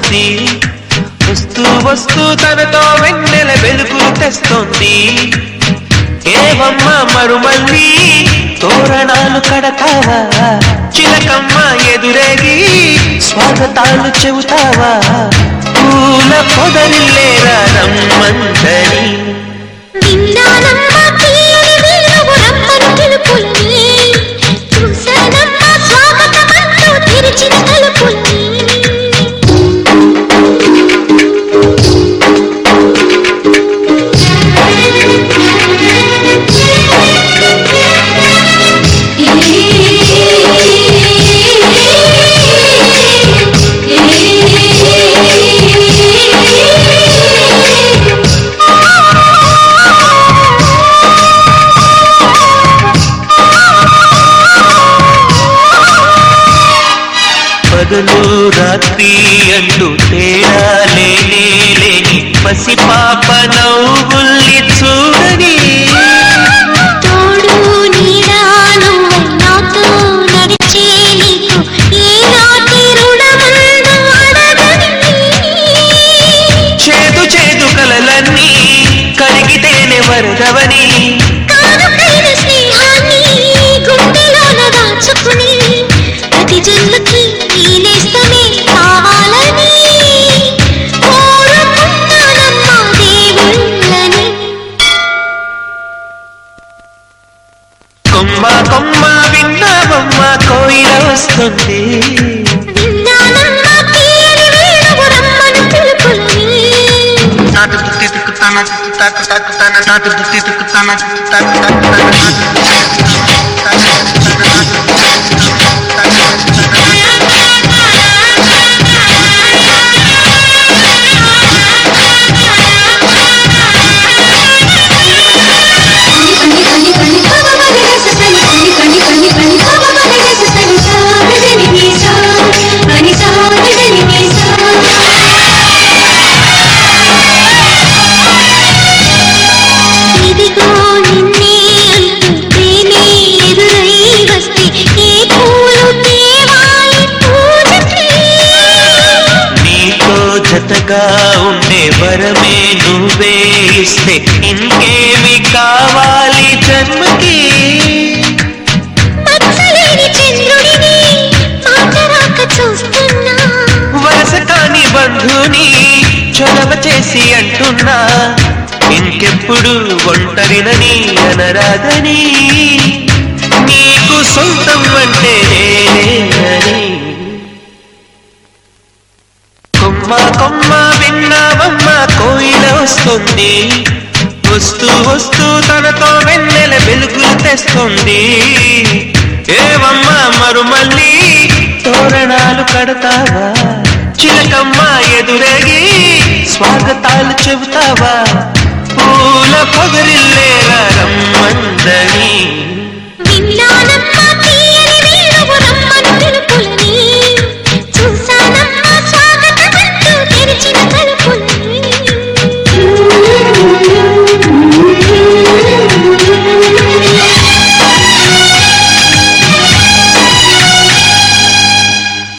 వస్తోంది వస్తూ వస్తూ తనతో వెన్నెల వెలుగులు తెస్తోంది ఏవమ్మ మరుమల్లి తోరణాలు కడతావా చిలకమ్మ ఎదురేగి స్వాగతాలు చెబుతావా పూల పొదరిల్లేరా రమ్మందని విన్నానమ్మా తీయని వేణువు రమ్మను పిలుపులని చూశానమ్మా స్వాగతమంటూ తెరిచిన తలుపులని పగలు రాత్రి అంటూ తేడా లేనే లేని పసిపాప నవ్వుల్ని చూడని తోడు నీడా నువ్వు నాతో నడిచే నీకు ఈనాటి రుణముందు అడగని చేదు చేదు కలలన్నీ కరిగితేనే వరదవని కానుకైన స్నేహాన్ని గుండెలోన దాచుకుని ప్రతి జన్మకి ఈ నేస్తమే కావాలని కోరుకుంటానమ్మా దేవుళ్ళని కొమ్మ కొమ్మ విన్నావమ్మ కోయిల వస్తుంది విన్నానమ్మా తీయని వేణువు రమ్మను పిలుపులని నాటు దుత్తి తిక్కుతాన తాకు తాకు తాన నాటు దుత్తి తిక్కుతాన తాకు తాకు తాన నాటు ఇదిగో నిన్నే అంటూ ప్రేమే ఎదురై వస్తే ఏ పూలు తేవాలి పూజకి నీతో జతగా ఉండే వరమే నువ్వే ఇస్తే ఇంకేమి కావాలి జన్మకి మచ్చలేని చంద్రుడిని మాట రాక చూస్తున్నా వరస కాని బంధుని చొరవ చేసి అంటున్నా ఇంకెప్పుడు ఒంటరినని అనరాదని నీకు సొంతం అంటే నేనేనని కొమ్మ కొమ్మ విన్నావమ్మ కోయిల వస్తుంది వస్తూ వస్తూ తనతో వెన్నెల వెలుగులు తెస్తుంది ఏవమ్మ మరుమల్లి తోరణాలు కడతావా చిలకమ్మ ఎదురేగి స్వాగతాలు చెబుతావా పూల పొగరిల్లేరా రమ్మందని విన్నానమ్మ